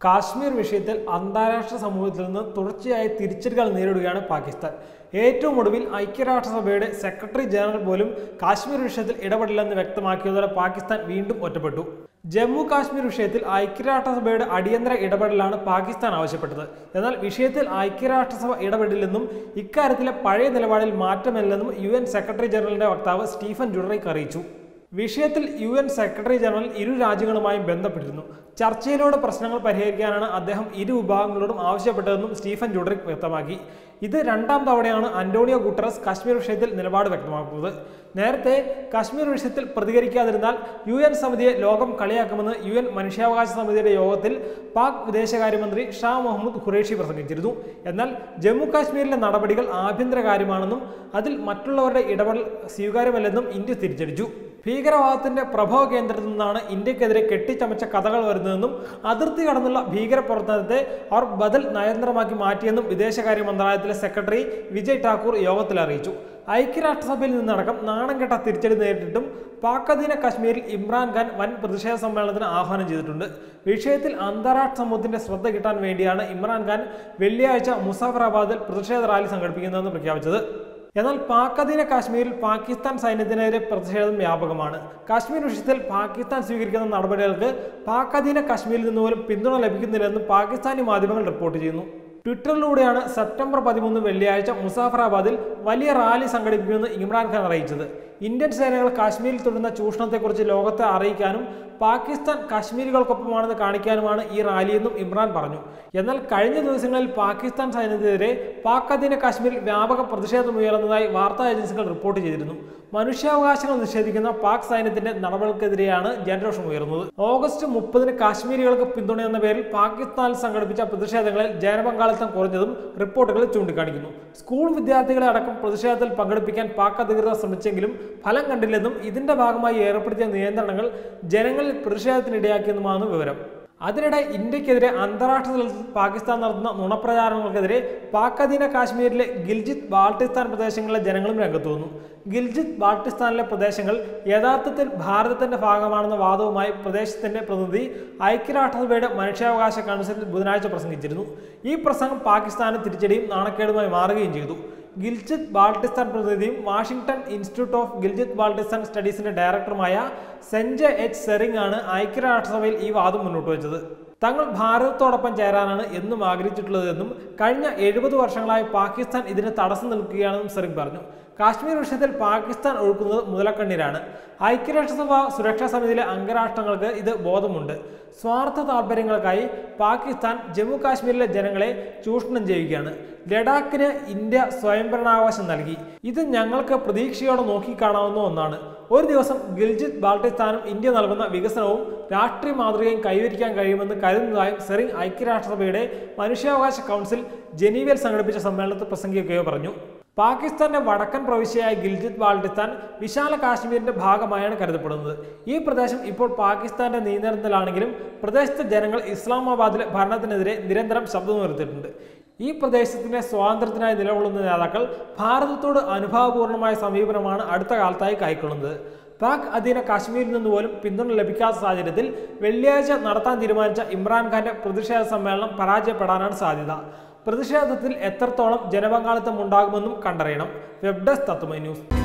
കാശ്മീർ വിഷയത്തിൽ അന്താരാഷ്ട്ര സമൂഹത്തിൽ നിന്ന് തുടർച്ചയായ തിരിച്ചടികൾ നേരിടുകയാണ് പാകിസ്ഥാൻ ഏറ്റവും ഒടുവിൽ ഐക്യരാഷ്ട്രസഭയുടെ സെക്രട്ടറി ജനറൽ പോലും കാശ്മീർ വിഷയത്തിൽ ഇടപെടില്ലെന്ന് വ്യക്തമാക്കിയതോടെ പാകിസ്ഥാൻ വീണ്ടും ഒറ്റപ്പെട്ടു ജമ്മു കാശ്മീർ വിഷയത്തിൽ ഐക്യരാഷ്ട്രസഭയുടെ അടിയന്തര ഇടപെടലാണ് പാകിസ്ഥാൻ ആവശ്യപ്പെട്ടത് എന്നാൽ വിഷയത്തിൽ ഐക്യരാഷ്ട്രസഭ ഇടപെടില്ലെന്നും ഇക്കാര്യത്തിലെ പഴയ നിലപാടിൽ മാറ്റമില്ലെന്നും യു സെക്രട്ടറി ജനറലിന്റെ വക്താവ് സ്റ്റീഫൻ ജുഡറിക് അറിയിച്ചു വിഷയത്തിൽ യു എൻ സെക്രട്ടറി ജനറൽ ഇരു രാജ്യങ്ങളുമായും ബന്ധപ്പെട്ടിരുന്നു ചർച്ചയിലൂടെ പ്രശ്നങ്ങൾ പരിഹരിക്കാനാണ് അദ്ദേഹം ഇരു വിഭാഗങ്ങളോടും ആവശ്യപ്പെട്ടതെന്നും സ്റ്റീഫൻ ജുഡറിക് വ്യക്തമാക്കി ഇത് രണ്ടാം തവണയാണ് അന്റോണിയോ ഗുട്ടറസ് കാശ്മീർ വിഷയത്തിൽ നിലപാട് വ്യക്തമാക്കുന്നത് നേരത്തെ കാശ്മീർ വിഷയത്തിൽ പ്രതികരിക്കാതിരുന്നാൽ യു എൻ സമിതിയെ ലോകം കളിയാക്കുമെന്ന് യു എൻ മനുഷ്യാവകാശ സമിതിയുടെ യോഗത്തിൽ പാക് വിദേശകാര്യമന്ത്രി ഷാ മുഹമ്മദ് ഖുറേഷി പ്രസംഗിച്ചിരുന്നു എന്നാൽ ജമ്മു കാശ്മീരിലെ നടപടികൾ ആഭ്യന്തര കാര്യമാണെന്നും അതിൽ മറ്റുള്ളവരുടെ ഇടപെടൽ സ്വീകാര്യമല്ലെന്നും ഇന്ത്യ തിരിച്ചടിച്ചു ഭീകരവാദത്തിന്റെ പ്രഭവ കേന്ദ്രത്തിൽ നിന്നാണ് ഇന്ത്യക്കെതിരെ കെട്ടിച്ചമച്ച കഥകൾ വരുന്നതെന്നും അതിർത്തി കടന്നുള്ള ഭീകരപ്രവർത്തനത്തെ അവർ ബദൽ നയതന്ത്രമാക്കി മാറ്റിയെന്നും വിദേശകാര്യ മന്ത്രാലയത്തിലെ സെക്രട്ടറി വിജയ് ഠാക്കൂർ യോഗത്തിൽ അറിയിച്ചു ഐക്യരാഷ്ട്രസഭയിൽ നിന്നടക്കം നാണം കെട്ട തിരിച്ചടി നേരിട്ടിട്ടും പാക് അധീന കാശ്മീരിൽ ഇമ്രാൻഖാൻ വൻ പ്രതിഷേധ സമ്മേളനത്തിന് ആഹ്വാനം ചെയ്തിട്ടുണ്ട് വിഷയത്തിൽ അന്താരാഷ്ട്ര സമൂഹത്തിന്റെ ശ്രദ്ധ കിട്ടാൻ വേണ്ടിയാണ് ഇമ്രാൻഖാൻ വെള്ളിയാഴ്ച മുസാഫറാബാദിൽ പ്രതിഷേധ റാലി സംഘടിപ്പിക്കുന്നതെന്ന് പ്രഖ്യാപിച്ചത് എന്നാൽ പാക് അധീന കാശ്മീരിൽ പാകിസ്ഥാൻ സൈന്യത്തിനെതിരെ പ്രതിഷേധം വ്യാപകമാണ് കാശ്മീർ വിഷയത്തിൽ പാകിസ്ഥാൻ സ്വീകരിക്കുന്ന നടപടികൾക്ക് പാക് അധീന കാശ്മീരിൽ നിന്ന് പോലും പിന്തുണ ലഭിക്കുന്നില്ലെന്ന് പാകിസ്ഥാനി മാധ്യമങ്ങൾ റിപ്പോർട്ട് ചെയ്യുന്നു ട്വിറ്ററിലൂടെയാണ് സെപ്റ്റംബർ പതിമൂന്ന് വെള്ളിയാഴ്ച മുസാഫറാബാദിൽ വലിയ റാലി സംഘടിപ്പിക്കുമെന്ന് ഇമ്രാൻഖാൻ അറിയിച്ചത് ഇന്ത്യൻ സേനകൾ കാശ്മീരിൽ തുടരുന്ന ചൂഷണത്തെക്കുറിച്ച് ലോകത്തെ അറിയിക്കാനും പാകിസ്ഥാൻ കാശ്മീരികൾക്കൊപ്പമാണെന്ന് കാണിക്കാനുമാണ് ഈ റാലിയെന്നും ഇമ്രാൻ പറഞ്ഞു എന്നാൽ കഴിഞ്ഞ ദിവസങ്ങളിൽ പാകിസ്ഥാൻ സൈന്യത്തിനെതിരെ പാക് അധീന കാശ്മീരിൽ വ്യാപക പ്രതിഷേധമുയർന്നതായി വാർത്താ ഏജൻസികൾ റിപ്പോർട്ട് ചെയ്തിരുന്നു മനുഷ്യാവകാശങ്ങൾ നിഷേധിക്കുന്ന പാക് സൈന്യത്തിന്റെ നടപടികൾക്കെതിരെയാണ് ജനരോഷം ഉയർന്നത് ഓഗസ്റ്റ് മുപ്പതിന് കാശ്മീരികൾക്ക് പിന്തുണയെന്ന പേരിൽ പാകിസ്ഥാനിൽ സംഘടിപ്പിച്ച പ്രതിഷേധങ്ങളിൽ ജനപങ്കാളിത്തം കുറഞ്ഞതും റിപ്പോർട്ടുകൾ ചൂണ്ടിക്കാണിക്കുന്നു സ്കൂൾ വിദ്യാർത്ഥികളെ അടക്കം പ്രതിഷേധത്തിൽ പങ്കെടുപ്പിക്കാൻ പാക് അധികൃതർ ശ്രമിച്ചെങ്കിലും ഫലം കണ്ടില്ലെന്നും ഇതിന്റെ ഭാഗമായി ഏർപ്പെടുത്തിയ നിയന്ത്രണങ്ങൾ ജനങ്ങളിൽ പ്രതിഷേധത്തിനിടയാക്കിയെന്നുമാണ് വിവരം അതിനിടെ ഇന്ത്യക്കെതിരെ അന്താരാഷ്ട്ര തലത്തിൽ പാകിസ്ഥാൻ നടത്തുന്ന നുണപ്രചാരണങ്ങൾക്കെതിരെ പാക് അധീന കാശ്മീരിലെ ഗിൽജിത്ത് ബാൾട്ടിസ്ഥാൻ പ്രദേശങ്ങളിലെ ജനങ്ങളും രംഗത്ത് വന്നു ഗിൽജിത്ത് ബാൾട്ടിസ്ഥാനിലെ പ്രദേശങ്ങൾ യഥാർത്ഥത്തിൽ ഭാരതത്തിന്റെ ഭാഗമാണെന്ന വാദവുമായി പ്രദേശത്തിന്റെ പ്രതിനിധി ഐക്യരാഷ്ട്രസഭയുടെ മനുഷ്യാവകാശ കൗൺസിലിൽ ബുധനാഴ്ച പ്രസംഗിച്ചിരുന്നു ഈ പ്രസംഗം പാകിസ്ഥാന് തിരിച്ചടിയും നാണക്കേടുമായി മാറുകയും ചെയ്തു ഗിൽജിത്ത് ബാൾട്ടിസ്ഥാൻ പ്രതിനിധിയും Washington Institute of Gilgit Baltistan സ്റ്റഡീസിന്റെ ഡയറക്ടറുമായ സെഞ്ച് എച്ച് സെറിംഗ് ആണ് ഐക്യരാഷ്ട്രസഭയിൽ ഈ വാദം മുന്നോട്ട് വെച്ചത് തങ്ങൾ ഭാരതത്തോടൊപ്പം ചേരാനാണ് എന്നും ആഗ്രഹിച്ചിട്ടുള്ളതെന്നും കഴിഞ്ഞ എഴുപത് വർഷങ്ങളായി പാകിസ്ഥാൻ ഇതിന് തടസ്സം നിൽക്കുകയാണെന്നും സെറിംഗ് പറഞ്ഞു കാശ്മീർ വിഷയത്തിൽ പാകിസ്ഥാൻ ഒഴുക്കുന്നത് മുതലക്കണ്ണീരാണ് ഐക്യരാഷ്ട്രസഭ സുരക്ഷാ സമിതിയിലെ അംഗരാഷ്ട്രങ്ങൾക്ക് ഇത് ബോധമുണ്ട് സ്വാർത്ഥ താല്പര്യങ്ങൾക്കായി പാകിസ്ഥാൻ ജമ്മു കാശ്മീരിലെ ജനങ്ങളെ ചൂഷണം ചെയ്യുകയാണ് ലഡാക്കിന് ഇന്ത്യ സ്വയംഭരണാവകാശം നൽകി ഇത് ഞങ്ങൾക്ക് പ്രതീക്ഷയോടെ നോക്കിക്കാണാവുന്ന ഒന്നാണ് ഒരു ദിവസം ഗിൽജിത്ത് ബാൾട്ടിസ്ഥാനും ഇന്ത്യ നൽകുന്ന വികസനവും രാഷ്ട്രീയ മാതൃകയും കൈവരിക്കാൻ കഴിയുമെന്ന് കരുതുന്നതായും സെറിംഗ് ഐക്യരാഷ്ട്രസഭയുടെ മനുഷ്യാവകാശ കൗൺസിൽ ജനീവയിൽ സംഘടിപ്പിച്ച സമ്മേളനത്തിൽ പ്രസംഗിക്കുകയോ പറഞ്ഞു പാകിസ്ഥാന്റെ വടക്കൻ പ്രവിശ്യയായ ഗിൽജിത്ത് ബാൾട്ടിസ്ഥാൻ വിശാല കാശ്മീരിന്റെ ഭാഗമായാണ് കരുതപ്പെടുന്നത് ഈ പ്രദേശം ഇപ്പോൾ പാകിസ്ഥാന്റെ നിയന്ത്രണത്തിലാണെങ്കിലും പ്രദേശത്തെ ജനങ്ങൾ ഇസ്ലാമാബാദിലെ ഭരണത്തിനെതിരെ നിരന്തരം ശബ്ദമുയർത്തിയിട്ടുണ്ട് ഈ പ്രദേശത്തിന്റെ സ്വാതന്ത്ര്യത്തിനായി നിലകൊള്ളുന്ന നേതാക്കൾ ഭാരതത്തോട് അനുഭാവപൂർണമായ സമീപനമാണ് അടുത്ത കാലത്തായി കൈക്കൊള്ളുന്നത് പാക് അധീന കാശ്മീരിൽ നിന്ന് പോലും പിന്തുണ ലഭിക്കാത്ത സാഹചര്യത്തിൽ വെള്ളിയാഴ്ച നടത്താൻ തീരുമാനിച്ച ഇമ്രാൻഖാന്റെ പ്രതിഷേധ സമ്മേളനം പരാജയപ്പെടാനാണ് സാധ്യത പ്രതിഷേധത്തിൽ എത്രത്തോളം ജനപങ്കാളിത്തം ഉണ്ടാകുമെന്നും കണ്ടറിയണം വെബ് ഡെസ്ക് തത്വമൈ ന്യൂസ്